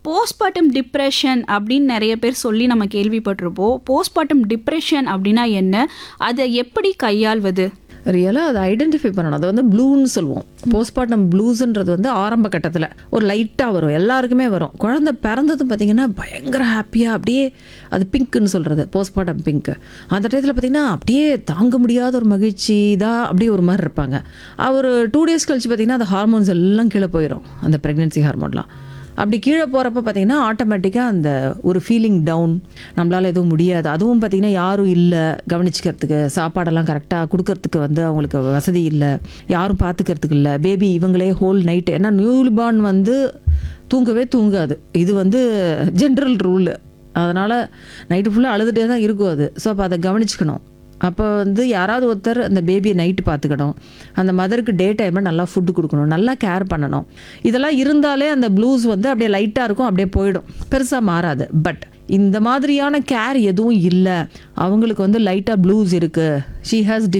postmortem depression அப்படின்னு நிறைய பேர் சொல்லி நம்ம கேள்விப்பட்டிருப்போம் போஸ்ட்மார்ட்டம் டிப்ரெஷன் அப்படின்னா என்ன அதை எப்படி கையாள்வது ரியலாக அதை ஐடென்டிஃபை பண்ணணும் அது வந்து ப்ளூன்னு சொல்லுவோம் போஸ்ட்மார்ட்டம் ப்ளூஸ்ன்றது வந்து ஆரம்ப கட்டத்தில் ஒரு லைட்டாக வரும் எல்லாருக்குமே வரும் குழந்தை பிறந்ததும் பார்த்தீங்கன்னா பயங்கர ஹாப்பியாக அப்படியே அது பிங்க்குன்னு சொல்கிறது போஸ்ட்மார்ட்டம் பிங்க்கு அந்த டயத்தில் பார்த்தீங்கன்னா அப்படியே தாங்க முடியாத ஒரு மகிழ்ச்சி தான் அப்படியே ஒரு மாதிரி இருப்பாங்க ஒரு டூ டேஸ் கழிச்சு பார்த்தீங்கன்னா அந்த ஹார்மோன்ஸ் எல்லாம் கீழே போயிடும் அந்த ப்ரெக்னென்சி ஹார்மோன்லாம் அப்படி கீழே போகிறப்ப பார்த்தீங்கன்னா ஆட்டோமேட்டிக்காக அந்த ஒரு ஃபீலிங் டவுன் நம்மளால் எதுவும் முடியாது அதுவும் பார்த்தீங்கன்னா யாரும் இல்லை கவனிச்சிக்கிறதுக்கு சாப்பாடெல்லாம் கரெக்டாக கொடுக்கறதுக்கு வந்து அவங்களுக்கு வசதி இல்லை யாரும் பார்த்துக்கிறதுக்கு இல்லை பேபி இவங்களே ஹோல் நைட்டு ஏன்னா நியூலி பார்ன் வந்து தூங்கவே தூங்காது இது வந்து ஜென்ரல் ரூல் அதனால் நைட்டு ஃபுல்லாக அழுதுகிட்டே தான் இருக்கும் அது ஸோ அப்போ அதை கவனிச்சுக்கணும் அப்போ வந்து யாராவது ஒருத்தர் அந்த பேபியை நைட்டு பார்த்துக்கணும் அந்த மதருக்கு டே டைமில் நல்லா ஃபுட்டு கொடுக்கணும் நல்லா கேர் பண்ணணும் இதெல்லாம் இருந்தாலே அந்த ப்ளூஸ் வந்து அப்படியே லைட்டாக இருக்கும் அப்படியே போயிடும் பெருசாக மாறாது பட் இந்த மாதிரியான கேர் எதுவும் இல்லை அவங்களுக்கு வந்து லைட்டாக ப்ளூஸ் இருக்குது ஷீ ஹாஸ்